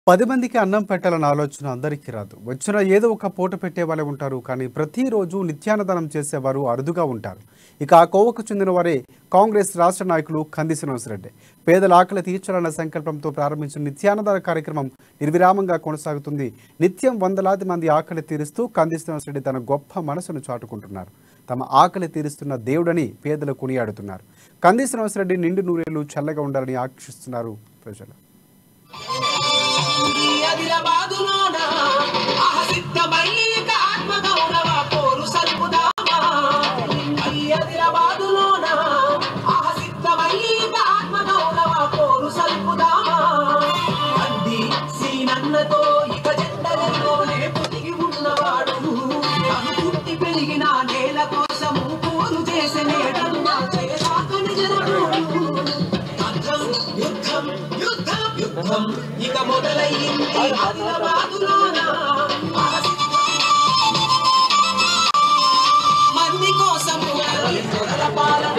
పది మందికి అన్నం పెట్టాలన్న ఆలోచన అందరికీ రాదు వచ్చిన ఏదో ఒక పూట పెట్టే వాళ్ళే ఉంటారు కానీ ప్రతిరోజు నిత్యాన్నదానం చేసేవారు అరుదుగా ఉంటారు ఇక ఆ కోవకు చెందిన వారే కాంగ్రెస్ రాష్ట్ర నాయకులు కంది శ్రీనివాసరెడ్డి పేదల ఆకలి తీర్చాలన్న సంకల్పంతో ప్రారంభించిన నిత్యాన్నదాన కార్యక్రమం నిర్విరామంగా కొనసాగుతుంది నిత్యం వందలాది మంది ఆకలి తీరుస్తూ కంది శ్రీనివాసరెడ్డి తన గొప్ప మనసును చాటుకుంటున్నారు తమ ఆకలి తీరుస్తున్న దేవుడని పేదలు కొనియాడుతున్నారు కంది శ్రీనివాసరెడ్డి నిండు నూరేళ్లు చల్లగా ఉండాలని ఆకర్షిస్తున్నారు ప్రజలు అదిలబాదులోన అహసిద్ధ మల్లిక ఆత్మగౌరవ పోరు సల్పుదామా అదిలబాదులోన అహసిద్ధ మల్లిక ఆత్మగౌరవ పోరు సల్పుదామా అంది సీనన్నతో ఇక జెండలలోనే పొదిగి ఉన్నవాడు అనుకుంటి పెరిగిన నేల కోసము పోరు చేసే నేటన్నా చేసాకని జనడు యుద్ధం యుద్ధం యుద్ధం యుద్ధం ఇక మొదలయ్యింది ఆదిలాబాదులోన మంది కోసము మొదల పాలన